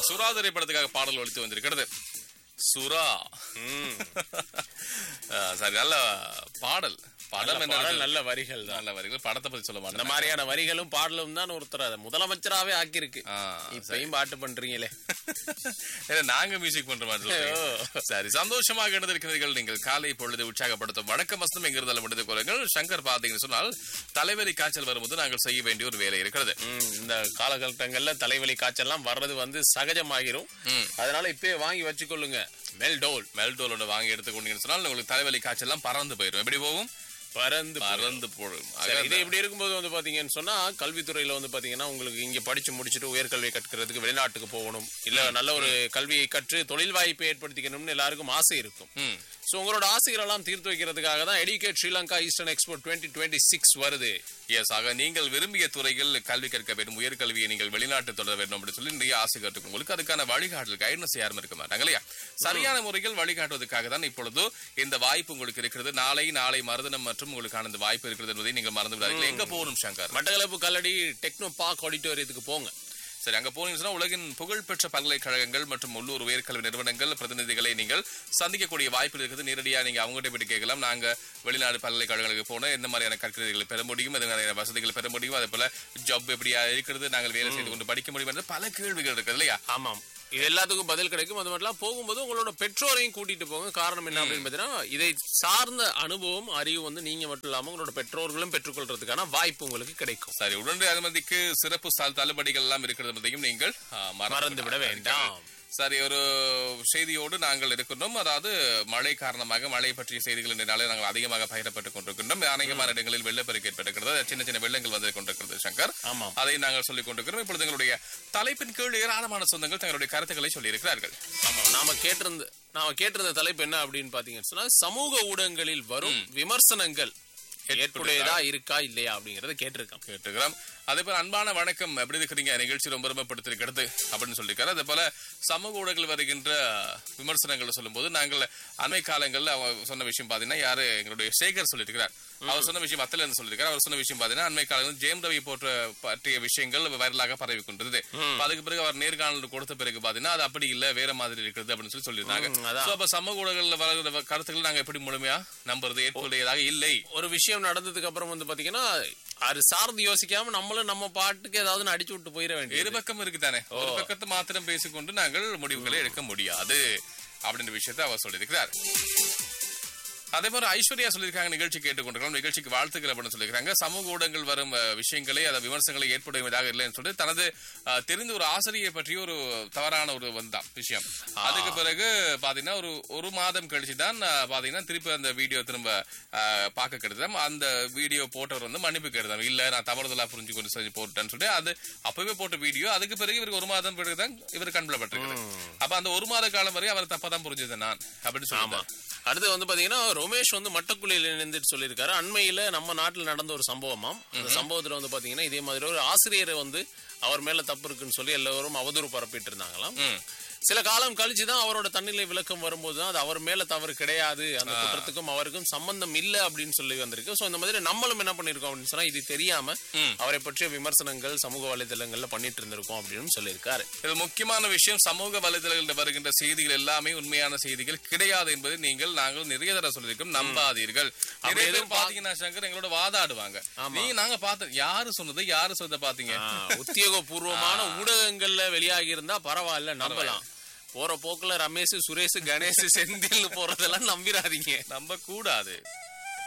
சுறா திரைப்படத்துக்காக பாடல் ஒழித்து வந்திருக்கிறது சுறா ஆ, சரி நல்ல பாடல் படம் என்ன பாடல் நல்ல வரிகள் தான் நல்ல வரிகள் படத்தை பத்தி சொல்ல இந்த மாட்டேன் மாதிரியான வரிகளும் பாடலும் தான் ஒருத்தர் அதை முதலமைச்சராவே ஆக்கியிருக்கு ஆ, இப்பயும் பாட்டு பண்றீங்களே ஏன்னா நாங்க மியூசிக் பண்ற மாதிரி சொல்றீங்க. சரி சந்தோஷமாக இருந்திருக்கிறீர்கள் நீங்கள் காலை பொழுது உற்சாகப்படுத்தும் வணக்கம் வசனம் எங்கிருந்தாலும் முடிந்து கொள்ளுங்கள் சங்கர் பாத்தீங்கன்னு சொன்னால் தலைவலி காய்ச்சல் வரும்போது நாங்கள் செய்ய வேண்டிய ஒரு வேலை இருக்கிறது ம், இந்த காலகட்டங்கள்ல தலைவலி காய்ச்சல்லாம் வர்றது வந்து சகஜமாகிரும் அதனால இப்பயே வாங்கி வச்சுக்கொள்ளுங்க மெல்டோல் மெல்டோல் ஒன்று வாங்கி எடுத்துக்கொண்டீங்கன்னு சொன்னால் உங்களுக்கு தலைவலி காய்ச்சல்லாம் பறந்து போயிடும் எப்படி போகும் பறந்து பறந்து போடும் சரி, இது இப்படி இருக்கும்போது வந்து பாத்தீங்கன்னு சொன்னா கல்வித்துறையில வந்து பாத்தீங்கன்னா உங்களுக்கு இங்க படிச்சு முடிச்சுட்டு உயர்கல்வி கற்கிறதுக்கு வெளிநாட்டுக்கு போகணும் இல்ல நல்ல ஒரு கல்வியை கற்று தொழில் வாய்ப்பை ஏற்படுத்திக்கணும்னு எல்லாருக்கும் ஆசை இருக்கும் ம். சோ உங்களோட ஆசைகள் எல்லாம் தீர்த்து வைக்கிறதுக்காக தான் educate Sri Lanka eastern expo twenty twenty six வருது எஸ் ஆக நீங்கள் விரும்பிய துறையில் கல்வி கற்க வேண்டும் உயர்கல்வியை நீங்கள் வெளிநாட்டு தொடர வேண்டும் அப்படின்னு சொல்லி நிறைய ஆசை கட்டுக்கும் உங்களுக்கு அதுக்கான வழிகாட்டல் கைடன்ஸ் யாரும் இருக்க மாட்டாங்க இல்லையா சரியான முறையில் வழிகாட்டுவதற்காக தான் இப்பொழுது இந்த வாய்ப்பு உங்களுக்கு இருக்கிறது நாளை நாளை மறுதினம் மற்றும் உங்களுக்கான இந்த வாய்ப்பு இருக்கிறது என்பதை நீங்கள் மறந்து விடாதீர்கள் எங்க போகணும் சங்கர் மட்டக்களப்பு கல்லடி டெக்னோ பார்க் ஆடிட்டோரியத்துக்கு போங்க சரி அங்க போனீங்கன்னா சொன்னா உலகின் புகழ்பெற்ற பல்கலைக்கழகங்கள் மற்றும் உள்ளூர் உயர்கல்வி நிறுவனங்கள் பிரதிநிதிகளை நீங்கள் சந்திக்கக்கூடிய வாய்ப்பு இருக்குது நேரடியா நீங்க அவங்ககிட்ட போயிட்டு கேட்கலாம் நாங்க வெளிநாடு பல்கலைக்கழகங்களுக்கு போனா எந்த மாதிரியான கற்கிறீர்களை பெற முடியும் எந்த மாதிரியான வசதிகளை பெற முடியும் அதே போல ஜாப் எப்படியா இருக்கிறது நாங்கள் வேலை செய்து கொண்டு படிக்க முடியும் என்று பல கேள்விகள் இருக்குது இல்லையா ஆமாம் இது எல்லாத்துக்கும் பதில் கிடைக்கும் அது மட்டும் போகும்போது உங்களோட பெற்றோரையும் கூட்டிட்டு போங்க காரணம் என்ன அப்படின்னு பார்த்தீங்கன்னா இதை சார்ந்த அனுபவம் அறிவு வந்து நீங்க மட்டும் இல்லாம உங்களோட பெற்றோர்களும் பெற்றுக்கொள்றதுக்கான வாய்ப்பு உங்களுக்கு கிடைக்கும் சரி உடனடி அனுமதிக்கு சிறப்பு சால் தள்ளுபடிகள் எல்லாம் இருக்கிறது என்பதையும் நீங்கள் ஆ, மறந்து விட வேண்டாம் சரி ஒரு செய்தியோடு நாங்கள் இருக்கின்றோம் அதாவது மழை காரணமாக மழை பற்றிய செய்திகள் இந்த நாளில் நாங்கள் அதிகமாக பகிரப்பட்டுக் கொண்டிருக்கின்றோம் அநேகமான இடங்களில் வெள்ளப்பெருக்கு ஏற்பட்டிருக்கிறது சின்ன சின்ன வெள்ளங்கள் வந்து கொண்டிருக்கிறது சங்கர் ஆமாம் அதை நாங்கள் சொல்லிக் கொண்டிருக்கிறோம் இப்பொழுது எங்களுடைய தலைப்பின் கீழ் ஏராளமான சொந்தங்கள் தங்களுடைய கருத்துக்களை சொல்லியிருக்கிறார்கள் ஆமா நாம கேட்டிருந்த நாம கேட்டிருந்த தலைப்பு என்ன அப்படின்னு பாத்தீங்கன்னு சொன்னா சமூக ஊடகங்களில் வரும் விமர்சனங்கள் ஏற்புடையதா இருக்கா இல்லையா அப்படிங்கறத கேட்டிருக்கோம் கேட்டுக்கிறோம் அதே போல அன்பான வணக்கம் எப்படி இருக்கிறீங்க நிகழ்ச்சி ரொம்ப ரொம்ப படுத்திருக்கிறது அப்படின்னு சொல்லியிருக்காரு அதே போல சமூக ஊடகங்கள் வருகின்ற விமர்சனங்களை சொல்லும்போது நாங்கள் அண்மை காலங்கள்ல அவ சொன்ன விஷயம் பாத்தீங்கன்னா யாரு எங்களுடைய சேகர் சொல்லியிருக்கிறார் அவர் சொன்ன விஷயம் அத்தல இருந்து சொல்லியிருக்காரு அவர் சொன்ன விஷயம் பாத்தீங்கன்னா அண்மை காலங்களில் ஜெயம் ரவி போன்ற பற்றிய விஷயங்கள் வைரலாக பரவி கொண்டிருந்தது அப்ப அதுக்கு பிறகு அவர் நேர்காணல் கொடுத்த பிறகு பாத்தீங்கன்னா அது அப்படி இல்ல வேற மாதிரி இருக்கிறது அப்படின்னு சொல்லி சொல்லியிருந்தாங்க ம், அதான். So, அப்ப சமூக ஊடகங்கள்ல வர கருத்துக்கள் நாங்க எப்படி முழுமையா நம்புறது ஏற்புடையதாக இல்லை ஒரு விஷயம் நடந்ததுக்கு அப்புறம் வந்து பாத்தீங்கன்னா அது சார்ந்து யோசிக்காம நம்மளும் நம்ம பாட்டுக்கு ஏதாவது அடிச்சு விட்டு போயிட வேண்டியது இரு பக்கம் இருக்குதானே ஒரு பக்கத்தை மாத்திரம் பேசிக்கொண்டு நாங்கள் முடிவுகளை எடுக்க முடியாது அப்படின்ற விஷயத்தை அவர் சொல்லியிருக்கிறார் அதே மாதிரி ஐஸ்வர்யா சொல்லியிருக்காங்க நிகழ்ச்சி கேட்டுக்கொண்டிருக்கிறோம் நிகழ்ச்சிக்கு வாழ்த்துக்கள் அப்படின்னு சொல்லியிருக்காங்க சமூக ஊடகங்கள் வரும் அஹ், விஷயங்களை அதை விமர்சனங்களை ஏற்படுவதாக இல்லைன்னு சொல்லிட்டு தனது அஹ், தெரிந்த ஒரு ஆசிரியை பற்றி ஒரு தவறான ஒரு வந்தான் விஷயம் அதுக்கு பிறகு பாத்தீங்கன்னா ஒரு ஒரு மாதம் கழிச்சு தான் அஹ், பாத்தீங்கன்னா திருப்பி அந்த வீடியோ திரும்ப அஹ், பார்க்க கெடுத்தோம் அந்த வீடியோ போட்டவர் வந்து மன்னிப்பு கெடுத்தோம் இல்ல நான் தவறுதலா புரிஞ்சு கொண்டு செஞ்சு போட்டேன்னு சொல்லிட்டு அது அப்பவே போட்ட வீடியோ அதுக்கு பிறகு இவருக்கு ஒரு மாதம் பிறகு தான் இவர் கண்பில் பட்டிருக்குது அப்ப அந்த ஒரு மாத காலம் வரை அவர் தப்பா தான் புரிஞ்சது நான் அப்படின்னு ஆமா சொல்லுவாங்க அடுத்து வந்து பாத்தீங்கன்னா ரமேஷ் வந்து மட்டக்குழியில் இணைந்துட்டு சொல்லியிருக்காரு அண்மையில நம்ம நாட்டில் நடந்த ஒரு சம்பவமாம் அந்த சம்பவத்துல வந்து பாத்தீங்கன்னா இதே மாதிரி ஒரு ஆசிரியரை வந்து அவர் மேல தப்பு இருக்குன்னு சொல்லி எல்லாரும் அவதூறு பரப்பிட்டு இருந்தாங்களாம் ம். சில காலம் கழிச்சு தான் அவரோட தன்னிலை விளக்கம் வரும்போது தான் அது அவர் மேல தவறு கிடையாது அந்த குற்றத்துக்கும் அவருக்கும் சம்பந்தம் இல்ல அப்படின்னு சொல்லி வந்திருக்கு சோ இந்த மாதிரி நம்மளும் என்ன பண்ணிருக்கோம் அப்படின்னு சொன்னா இது தெரியாம ம். அவரை பற்றிய விமர்சனங்கள் சமூக வலைதளங்கள்ல பண்ணிட்டு இருந்திருக்கோம் அப்படின்னு சொல்லியிருக்காரு இது முக்கியமான விஷயம் சமூக வலைதளங்களில் வருகின்ற செய்திகள் எல்லாமே உண்மையான செய்திகள் கிடையாது என்பதை நீங்கள் நாங்கள் நிறைய தடவை சொல்லியிருக்கோம் நம்பாதீர்கள் நிறைய பேர் எதுவும் பா- பாத்தீங்கன்னா சங்கர் எங்களோட வாதாடுவாங்க நீ நாங்க பார்த்து யாரு சொன்னது யாரு சொன்னதை பாத்தீங்க ஆஹ், உத்தியோகபூர்வமான ஊடகங்கள்ல வெளியாகி இருந்தா பரவாயில்ல நம்பலாம் போற போக்குல ரமேஷ் சுரேஷ் கணேஷ் செந்தில் போறதெல்லாம் நம்பிராதீங்க நம்ப கூடாது